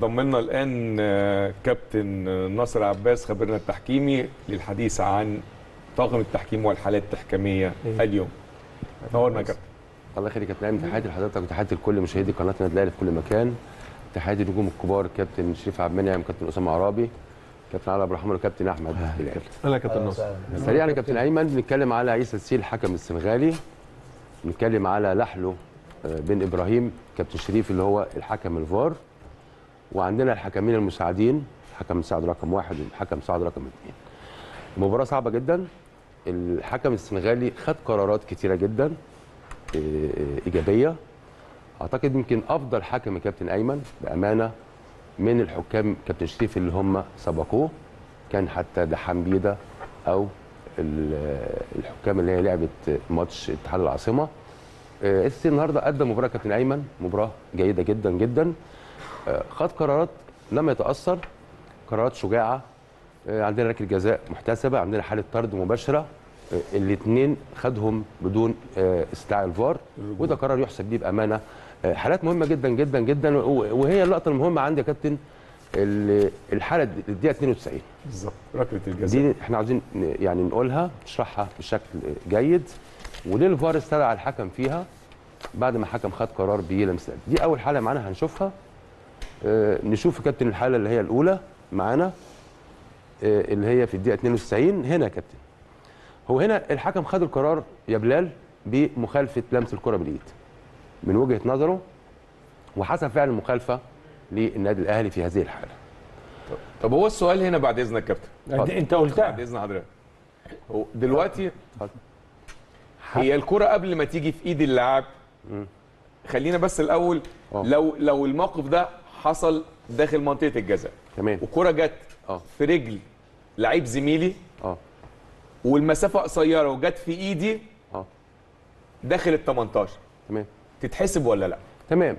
ينضم لنا الان آه، كابتن ناصر عباس خبيرنا التحكيمي للحديث عن طاقم التحكيم والحالات التحكيميه اليوم نورنا يا كابتن الله يخليك يا كابتن ايمن تحياتي لحضرتك وتحياتي لكل مشاهدي قناه النادي الاهلي في كل مكان تحياتي للنجوم الكبار كابتن شريف عبد المنعم كابتن اسامه عرابي كابتن علي عبد الرحمن وكابتن احمد بلال لا كابتن ناصر سريعا يا كابتن ايمن بنتكلم على عيسى السيل الحكم السنغالي بنتكلم على لحلو آه، بن ابراهيم كابتن شريف اللي هو الحكم الفار وعندنا الحكمين المساعدين الحكم المساعد رقم واحد والحكم المساعد رقم اثنين مباراه صعبه جدا الحكم السنغالي خد قرارات كتيره جدا آه، آه، ايجابيه اعتقد يمكن افضل حكم يا كابتن ايمن بامانه من الحكام كابتن شريف اللي هم سبقوه كان حتى ده حميده او ال- الحكام اللي هي لعبت ماتش اتحاد العاصمه آه، اس النهارده قدم مباراه كابتن ايمن مباراه جيده جدا جدا آه، خد قرارات لم يتاثر قرارات شجاعه آه، عندنا ركله جزاء محتسبه عندنا حاله طرد مباشره الاثنين خدهم بدون آه، استدعاء الفار وده قرار يحسب بيه بامانه آه، حالات مهمه جدا جدا جدا و- وهي اللقطه المهمه عندي يا كابتن ال- الحاله دي- الدقيقه 92 بالظبط ركله الجزاء دي احنا عاوزين ن- يعني نقولها نشرحها بشكل جيد وليه الفار استدعى الحكم فيها بعد ما الحكم خد قرار بلمس اليد. دي اول حاله معانا هنشوفها آه، نشوف يا كابتن الحاله اللي هي الاولى معانا آه، اللي هي في الدقيقه 92 هنا يا كابتن هو هنا الحكم خد القرار يا بلال بمخالفه لمس الكره بالايد من وجهه نظره وحسب فعل المخالفه للنادي الاهلي في هذه الحاله طب هو السؤال هنا بعد اذنك يا كابتن أنت- انت قلتها بعد اذن حضرتك هو دلوقتي اتفضل. هي الكرة قبل ما تيجي في ايد اللاعب خلينا بس الاول آه. لو لو الموقف ده حصل داخل منطقه الجزاء تمام والكرة جت اه في رجل لعيب زميلي اه والمسافه قصيره وجت في ايدي اه داخل ال 18 تمام تتحسب ولا لا؟ تمام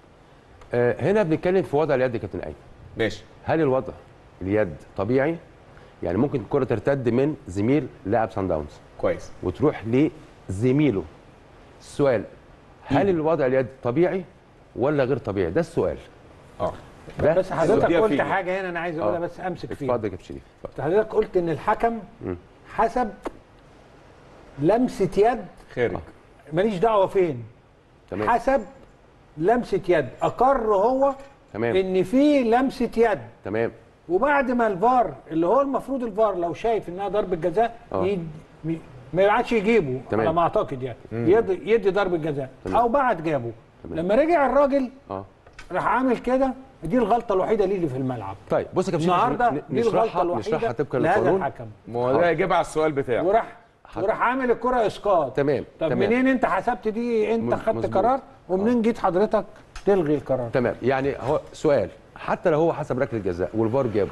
آه هنا بنتكلم في وضع اليد يا كابتن ايمن ماشي هل الوضع اليد طبيعي يعني ممكن الكره ترتد من زميل لاعب سان داونز كويس وتروح لزميله السؤال هل الوضع اليد طبيعي ولا غير طبيعي ده السؤال اه ده بس حضرتك السؤال قلت فيه. حاجه هنا انا عايز اقولها آه. بس امسك فيها اتفضل يا كابتن شريف اتفضل. حضرتك قلت ان الحكم مم. حسب لمسه يد خارج ماليش دعوه فين تمام حسب لمسه يد اقر هو تمام ان في لمسه يد تمام وبعد ما الفار اللي هو المفروض الفار لو شايف انها ضربه جزاء آه. يد... م- ما يبعتش يجيبه تمام. على ما اعتقد يعني يدي, يدي ضربه جزاء تمام. او بعد جابه تمام. لما رجع الراجل اه راح عامل كده دي الغلطه الوحيده ليه اللي في الملعب طيب بص يا كابتن شريف النهارده ن- دي الغلطه نشرحها الوحيده نشرحها طبقا لهذا للقانون الحكم ما هو ده اجابه على السؤال بتاعه وراح وراح عامل الكره اسقاط تمام طب تمام. منين انت حسبت دي انت مز- خدت مظبوط. قرار ومنين جيت حضرتك تلغي القرار تمام يعني هو سؤال حتى لو هو حسب ركله جزاء والفار جابه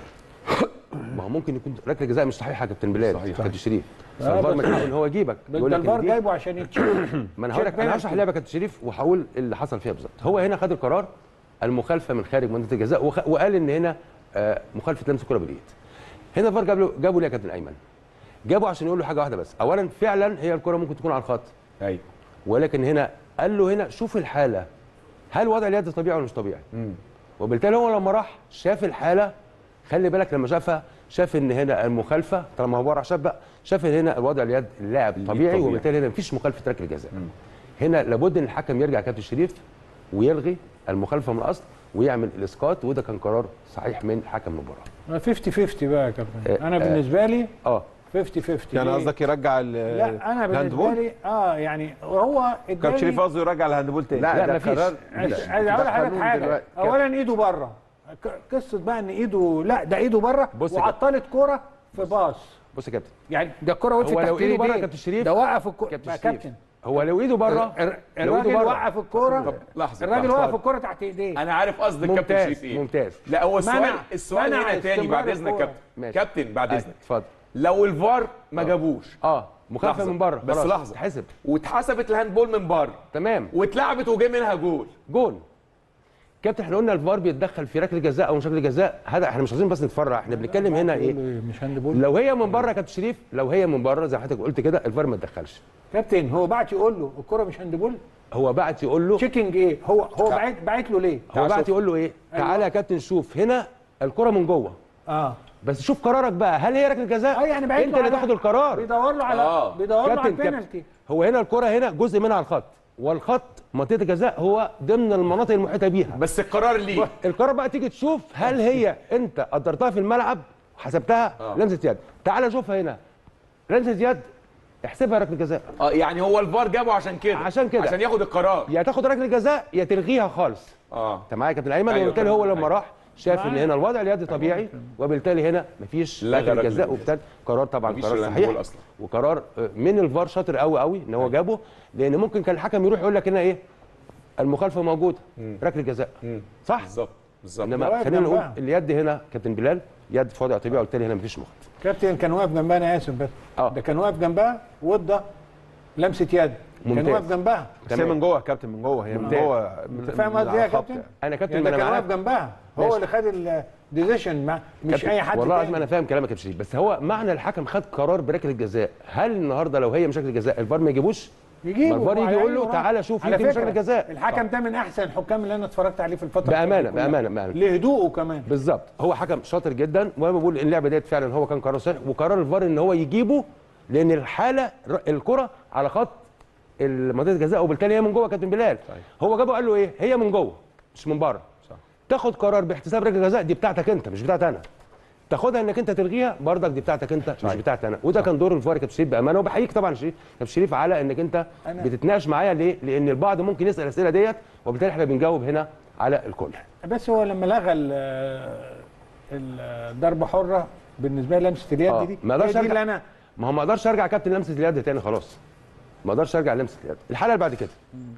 ما هو ممكن يكون ركله جزاء مش صحيحه يا كابتن بلال صحيح. كابتن شريف آه، فالفار بس- من حقه ان هو يجيبك ده يقول لك إن الفار دي- جايبه عشان يتشيل ما انا هقول لك انا هشرح اللعبه يا كابتن شريف وهقول اللي حصل فيها بالظبط هو هنا خد القرار المخالفه من خارج منطقه الجزاء وخ- وقال ان هنا آه، مخالفه لمس الكره بالايد هنا الفار جاب له جابه ليه يا كابتن ايمن جابه عشان يقول له حاجه واحده بس اولا فعلا هي الكره ممكن تكون على الخط ايوه ولكن هنا قال له هنا شوف الحاله هل وضع اليد طبيعي ولا مش طبيعي وبالتالي هو لما راح شاف الحاله خلي بالك لما شافها شاف ان هنا المخالفه طالما هو راح شاف بقى شاف ان هنا الوضع اليد اللاعب طبيعي, طبيعي. وبالتالي هنا مفيش مخالفه ركله جزاء هنا لابد ان الحكم يرجع كابتن شريف ويلغي المخالفه من الاصل ويعمل الاسقاط وده كان قرار صحيح من حكم المباراه 50 50 بقى يا كابتن آه، انا آه. بالنسبه لي اه 50 50 يعني ليه؟ قصدك يرجع ال لا انا بالنسبه الهاندبول؟ لي اه يعني هو كابتن شريف اداني قصده يرجع الهاندبول تاني لا، ده مفيش. قرار عايز مش- عايز اقول ده لحضرتك قانون حاجه دلوقتي. اولا ايده بره ك- قصه بقى ان ايده لا ده ايده بره بص يا وعطلت كوره في باص بص يا كابتن يعني ده الكوره وقفت هو لو تحت إيده بره يا إيديه. كابتن شريف- ده وقف الكوره كابتن يا شريف كابتن هو لو ايده بره الر- لو الراجل إيده بره. وقف الكوره طب لحظه الراجل لحظة. وقف الكوره تحت ايديه انا عارف قصد الكابتن ممتاز شريف ايه ممتاز لا هو السؤال منع- السؤال منع هنا تاني بعد استمرار اذنك الكورة. كابتن ماشي. كابتن بعد أيوة، اذنك اتفضل لو الفار ما جابوش اه مخالفه لحظة. من بره بس خلاص، لحظة. تحسب واتحسبت الهاندبول من بره تمام واتلعبت وجه منها جول جول كابتن احنا قلنا الفار بيتدخل في ركله جزاء او مش ركله جزاء هذا احنا مش عايزين بس نتفرع احنا بنتكلم هنا ايه مش هاند بول لو هي من بره يا كابتن شريف لو هي من بره زي ما حضرتك قلت كده الفار ما يتدخلش كابتن هو بعت يقول له الكره مش هاند بول هو بعت يقول له تشيكنج ايه هو هو بعت بعت له ليه هو بعت يقول له ايه تعالى يا كابتن شوف هنا الكره من جوه اه بس شوف قرارك بقى هل هي ركله جزاء اه يعني بعت انت له اللي على- تاخد القرار بيدور له على آه. بيدور له على كابتن كابتن البينالتي هو هنا الكره هنا جزء منها على الخط والخط منطقه الجزاء هو ضمن المناطق المحيطه بيها بس القرار ليه القرار بقى تيجي تشوف هل هي انت قدرتها في الملعب وحسبتها آه. لمسه يد تعال شوفها هنا لمسه يد احسبها ركله جزاء اه يعني هو الفار جابه عشان كده عشان كده. عشان ياخد القرار يا تاخد ركله جزاء يا تلغيها خالص اه انت معايا يا كابتن ايمن أيوة وبالتالي كابتن. هو لما أيوة. راح شاف ان معايا. هنا الوضع اليدي طبيعي وبالتالي هنا مفيش لغى ركله ركلة جزاء الجزاء. وبالتالي قرار طبعا مفيش قرار الهاندبول صحيح أصلاً. وقرار آه، من الفار شاطر قوي قوي ان هو جابه لان ممكن كان الحكم يروح يقول لك هنا ايه المخالفه موجوده ركله جزاء صح بالظبط بالظبط انما واقف خلينا نقول جنبها. اليد هنا كابتن بلال يد في وضع طبيعي وبالتالي هنا مفيش مخط كابتن كان واقف جنبها انا اسف بس آه. ده كان واقف جنبها وده لمسه يد كان ممتاز. واقف جنبها بس هي تمام. من جوه يا كابتن من جوه هي من ممتاز. جوه انت فاهم قصدي ايه يا كابتن؟ انا كابتن يعني ما ده انا كان واقف معاك جنبها هو ماشي. اللي خد الديسيشن مش كابتن، اي حد والله العظيم تاني انا فاهم كلامك يا كابتن شريف بس هو معنى الحكم خد قرار بركله جزاء هل النهارده لو هي مش ركله جزاء الفار ما يجيبوش يجيبه ما الفار يجي يقول له تعالى شوف على يمكن مش فكرة، ركله جزاء الحكم ده من احسن الحكام اللي انا اتفرجت عليه في الفتره بامانه اللي فاتت كلها. بامانه بامانه لهدوءه كمان بالظبط هو حكم شاطر جدا وانا بقول ان اللعبه ديت فعلا هو كان قرار صحيح وقرار الفار ان هو يجيبه لان الحاله ر- الكره على خط منطقه الجزاء وبالتالي هي من جوه كابتن بلال هو جابه قال له ايه هي من جوه مش من بره تاخد قرار باحتساب ركله جزاء دي بتاعتك انت مش بتاعتي انا تاخدها انك انت تلغيها برضك دي بتاعتك انت مش بتاعتي انا وده كان دور الفار يا كابتن شريف بامانه وبحييك طبعا شريف كابتن شريف على انك انت أنا- بتتناقش معايا ليه؟ لان البعض ممكن يسال الاسئله ديت وبالتالي احنا بنجاوب هنا على الكل بس هو لما لغى ال- الضربه حره بالنسبه لي لمسه اليد آه، دي ما اقدرش هي دي أرجع. اللي انا ما هو ما اقدرش ارجع كابتن لمسه اليد تاني خلاص ما اقدرش ارجع لمسه اليد الحاله اللي بعد كده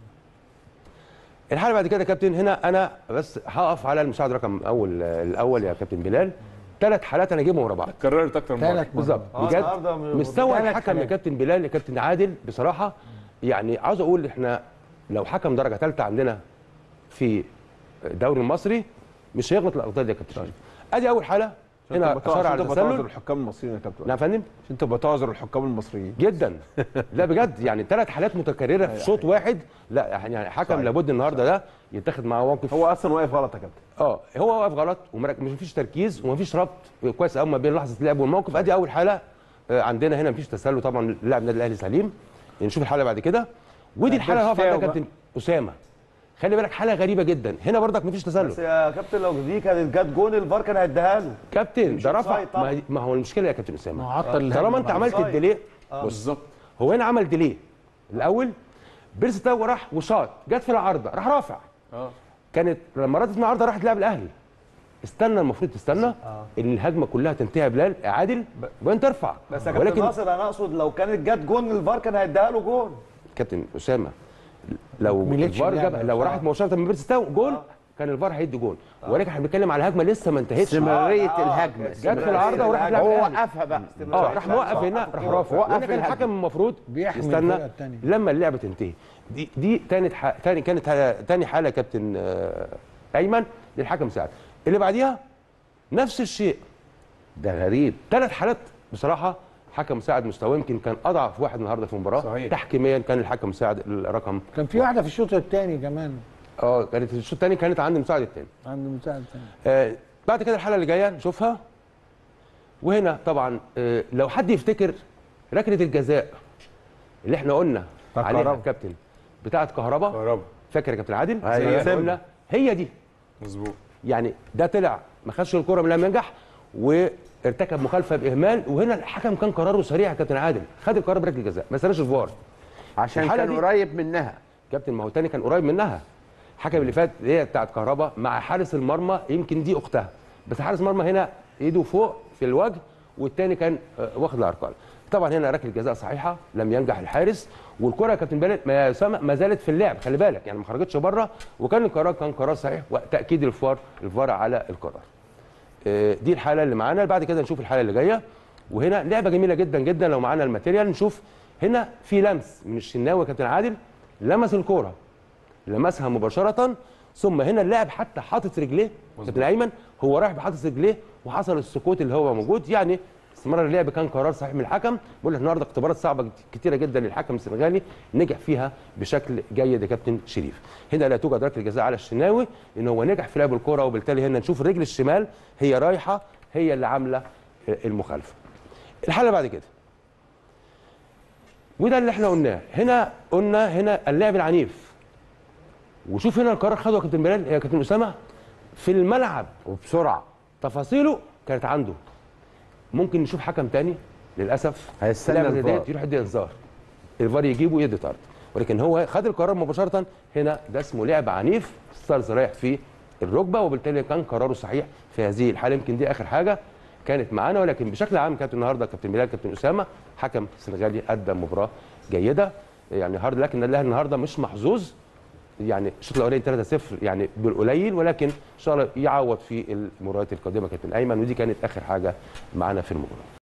الحاله اللي بعد كده يا كابتن هنا انا بس هقف على المساعد رقم اول الاول يا كابتن بلال ثلاث حالات انا اجيبهم ورا بعض كررت اكتر من مره ثلاث بالظبط آه، بجد النهاردة م- مستوى ثلاث الحكم يا حالات. كابتن بلال يا كابتن عادل بصراحه يعني عاوز اقول احنا لو حكم درجه ثالثه عندنا في الدوري المصري مش هيغلط الاخطاء دي يا كابتن شريف ادي اول حاله هنا اشار على انت بتعذر التسلل الحكام المصريين يا كابتن نعم يا فندم عشان انت بتعذر الحكام المصريين جدا لا بجد يعني ثلاث حالات متكرره في شوط واحد لا يعني حكم صحيح. لابد النهارده ده يتاخد معاه موقف هو اصلا واقف غلط يا كابتن اه هو واقف غلط ومش مفيش تركيز ومفيش ربط كويس قوي ما بين لحظه اللعب والموقف ادي اول حاله آه، عندنا هنا مفيش تسلل طبعا اللاعب النادي الاهلي سليم نشوف الحاله بعد كده ودي الحاله اللي هقف عندها بقى. كابتن اسامه خلي بالك حاله غريبه جدا هنا برضك مفيش بس تسلل يا كابتن لو دي كانت جت جون الفار كان هيديها له كابتن مش ده رفع أوفسايد طبعا. ما, هي- ما هو المشكله يا كابتن اسامه ما هو عطل طالما انت عملت أوفسايد. الديلي آه. بالظبط هو هنا عمل ديلي الاول بيرس تاو راح وشاط جت في العارضه راح رافع اه كانت لما ردت من العارضه راحت لعب الاهلي استنى المفروض تستنى ان الهجمه كلها تنتهي يا بلال عادل وانت ترفع بس يا كابتن ناصر انا اقصد لو كانت جت جون الفار كان هيديها له جون كابتن اسامه لو مليتش الفار اللعبة جاب لو بصراحة. راحت مباشره من بيرس تاو جول كان الفار هيدي جول ولكن احنا بنتكلم على هجمه لسه ما انتهتش استمراريه آه، الهجمه جت في العارضه وراحت لعب هو الأهلي. وقفها بقى اه راح موقف هنا راح رافع وقف وهنا كان الهجمة. الحكم المفروض بيحمي يستنى الفرقة التانية. لما اللعبه تنتهي دي دي تاني ح... تاني كانت ه- تاني حاله يا كابتن آه، ايمن للحكم سعد اللي بعديها نفس الشيء ده غريب ثلاث حالات بصراحه حكم مساعد مستواه يمكن كان اضعف واحد النهارده في المباراه صحيح. تحكيميا كان الحكم مساعد الرقم كان في واحده في الشوط الثاني كمان اه كانت الشوط الثاني كانت عند المساعد الثاني عند مساعد ثاني آه بعد كده الحاله اللي جايه نشوفها وهنا طبعا آه لو حد يفتكر ركله الجزاء اللي احنا قلنا بتاعت عليها كهربا. كابتن بتاعه كهربا كهربا فاكر يا كابتن عادل أيوة. زي ما قلنا هي دي مظبوط يعني ده طلع ما خدش الكره من لم ينجح وارتكب مخالفه باهمال وهنا الحكم كان قراره سريع يا كابتن عادل خد القرار بركله الجزاء ما استناش الفار عشان الحالة كان دي- قريب منها كابتن ما هو التاني كان قريب منها الحكم اللي فات هي بتاعت كهربا مع حارس المرمى يمكن دي اختها بس حارس المرمى هنا ايده فوق في الوجه والتاني كان آه، واخد الارقام طبعا هنا ركله جزاء صحيحه لم ينجح الحارس والكره يا كابتن بلال ما يا أسامة ما زالت في اللعب خلي بالك يعني ما خرجتش بره وكان القرار كان قرار صحيح وتاكيد الفار الفار على القرار آه، دي الحاله اللي معانا بعد كده نشوف الحاله اللي جايه وهنا لعبه جميله جدا جدا لو معانا الماتيريال نشوف هنا في لمس من الشناوي يا كابتن عادل لمس الكوره لمسها مباشره ثم هنا اللاعب حتى حاطط رجليه كابتن ايمن هو رايح بحاطط رجليه وحصل السكوت اللي هو موجود يعني استمرار اللعب كان قرار صحيح من الحكم بقول لك النهارده اختبارات صعبه كت- كتيره جدا للحكم السنغالي نجح فيها بشكل جيد يا كابتن شريف هنا لا توجد ركله جزاء على الشناوي ان هو نجح في لعب الكره وبالتالي هنا نشوف الرجل الشمال هي رايحه هي اللي عامله المخالفه الحاله بعد كده وده اللي احنا قلناه هنا قلنا هنا اللعب العنيف وشوف هنا القرار خده يا كابتن بلال يا كابتن اسامه في الملعب وبسرعه تفاصيله كانت عنده ممكن نشوف حكم تاني للاسف هيستنى لعبة زي الفار. ديت يروح يدي انذار الفار يجيبه يدي طرد ولكن هو خد القرار مباشره هنا ده اسمه لعب عنيف ستارز رايح في الركبه وبالتالي كان قراره صحيح في هذه الحاله يمكن دي اخر حاجه كانت معانا ولكن بشكل عام كابتن النهارده كابتن بلال كابتن اسامه حكم سنغالي قدم مباراه جيده يعني هارد لكن الاهلي النهارده مش محظوظ يعني الشوط الاولاني 3-0 يعني بالقليل ولكن ان شاء الله يعوض في المباريات القادمه كابتن ايمن ودي كانت اخر حاجه معانا في المباراه